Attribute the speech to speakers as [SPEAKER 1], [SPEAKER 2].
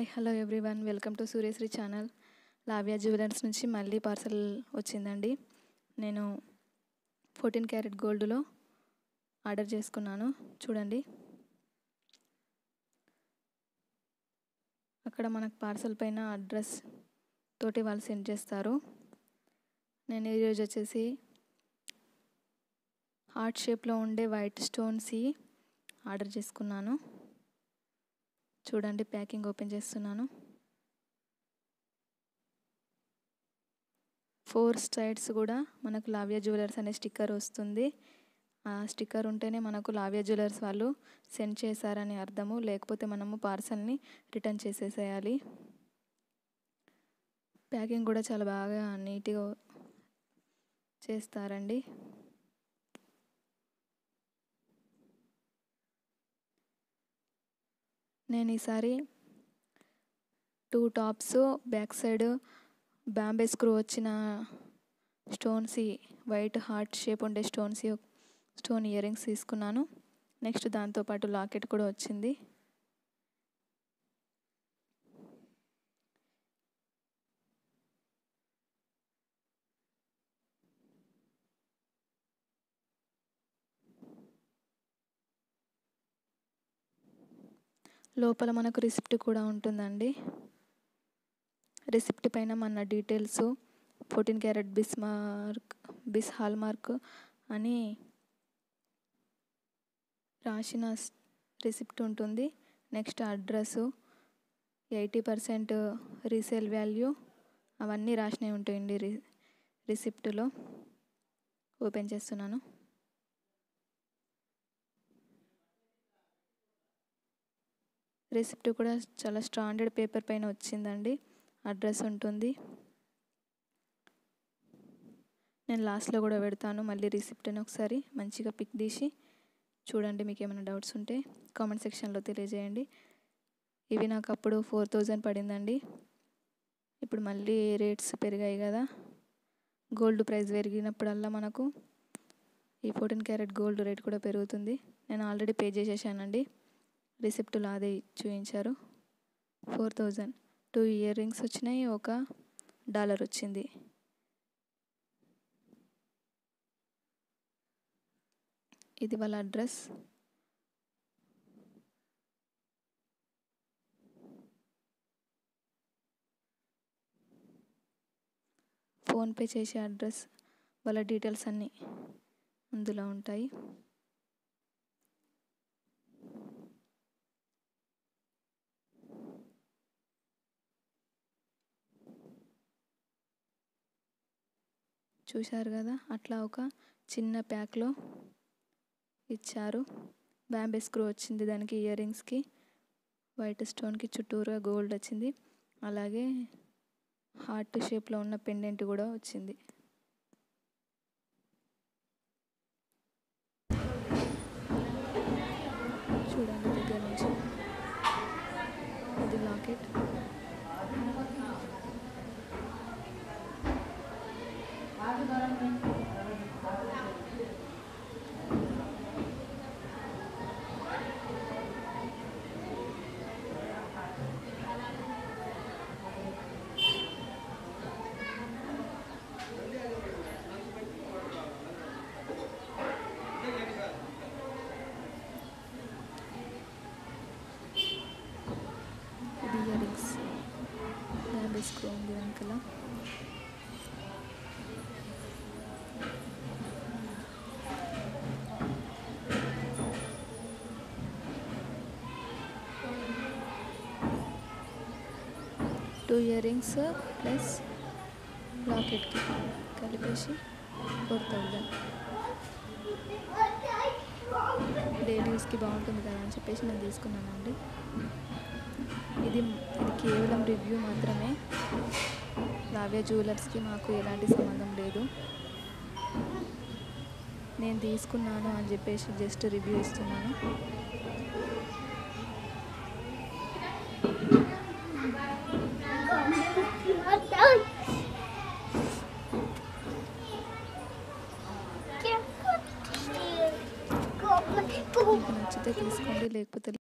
[SPEAKER 1] hi hello everyone welcome to Suryasri channel Lavya jewellers నుంచి మళ్ళీ parcel వచ్చిందండి నేను ఫోర్టీన్ క్యారెట్ గోల్డ్లో ఆర్డర్ చేసుకున్నాను చూడండి అక్కడ మనకు పార్సల్ పైన అడ్రస్ తోటి వాళ్ళు సెండ్ చేస్తారు నేను ఈరోజు వచ్చేసి హార్ట్ షేప్లో ఉండే వైట్ స్టోన్స్ ఆర్డర్ చేసుకున్నాను చూడండి ప్యాకింగ్ ఓపెన్ చేస్తున్నాను ఫోర్ సైడ్స్ కూడా మనకు లావ్య జ్యువెలర్స్ అనే స్టిక్కర్ వస్తుంది ఆ స్టిక్కర్ ఉంటేనే మనకు లావ్య జ్యువెలర్స్ వాళ్ళు సెండ్ చేశారని అర్థము లేకపోతే మనము పార్సల్ని రిటర్న్ చేసేసేయాలి ప్యాకింగ్ కూడా చాలా బాగా నీట్గా చేస్తారండి నేను ఈసారి two tops back side Bombay screw వచ్చిన స్టోన్స్ వైట్ హార్ట్ షేప్ ఉండే స్టోన్స్ స్టోన్ ఇయర్ రింగ్స్ తీసుకున్నాను నెక్స్ట్ దాంతోపాటు లాకెట్ కూడా వచ్చింది లోపల మనకు రిసిప్ట్ కూడా ఉంటుందండి రిసిప్ట్ పైన మన details fourteen carat BIS mark BIS hallmark అని రాసిన రిసిప్ట్ ఉంటుంది next address eighty percent resale value అవన్నీ రాసినవి ఉంటాయండి రి రిసిప్ట్లో ఓపెన్ చేస్తున్నాను రిసిప్ట్ కూడా చాలా స్టాండర్డ్ పేపర్ పైన వచ్చిందండి అడ్రస్ ఉంటుంది నేను లాస్ట్లో కూడా పెడతాను మళ్ళీ రిసిప్ట్ని ఒకసారి మంచిగా పిక్ తీసి చూడండి మీకు ఏమైనా డౌట్స్ ఉంటే కామెంట్ సెక్షన్లో తెలియజేయండి ఇవి నాకు అప్పుడు ఫోర్ థౌజండ్ పడిందండి ఇప్పుడు మళ్ళీ రేట్స్ పెరిగాయి కదా గోల్డ్ ప్రైస్ పెరిగినప్పుడల్లా మనకు ఈ ఫోర్టీన్ క్యారెట్ గోల్డ్ రేట్ కూడా పెరుగుతుంది నేను ఆల్రెడీ పే చేసేసానండి రిసిప్ట్లో అదే చూపించారు four thousand two ear rings వచ్చినాయి ఒక డాలర్ వచ్చింది ఇది వాళ్ళ అడ్రస్ ఫోన్పే చేసే అడ్రస్ వాళ్ళ డీటెయిల్స్ అన్నీ అందులో ఉంటాయి చూశారు కదా అట్లా ఒక చిన్న ప్యాక్లో ఇచ్చారు బాంబే స్క్రూ వచ్చింది దానికి ఇయర్ రింగ్స్కి వైట్ స్టోన్కి చుట్టూరుగా గోల్డ్ వచ్చింది అలాగే హార్ట్ షేప్లో ఉన్న పెండెంట్ కూడా వచ్చింది చూడండి దగ్గర నుంచి ఇది లాకెట్ ఇది ఇయర్ రింగ్స్ బ్యాంబే స్క్రూ ఉంది వెనకాల టూ ఇయర్ రింగ్స్ ప్లస్ లాకెట్కి కలిపేసి ఫోర్ థౌజండ్ డైలీ యూస్కి బాగుంటుంది కదా అని చెప్పేసి నేను తీసుకున్నానండి ఇది ఇది కేవలం రివ్యూ మాత్రమే లావ్య జ్యువెలర్స్కి మాకు ఎలాంటి సంబంధం లేదు నేను తీసుకున్నాను అని చెప్పేసి జస్ట్ రివ్యూ ఇస్తున్నాను మీకు నచ్చితే తీసుకోండి లేకపోతే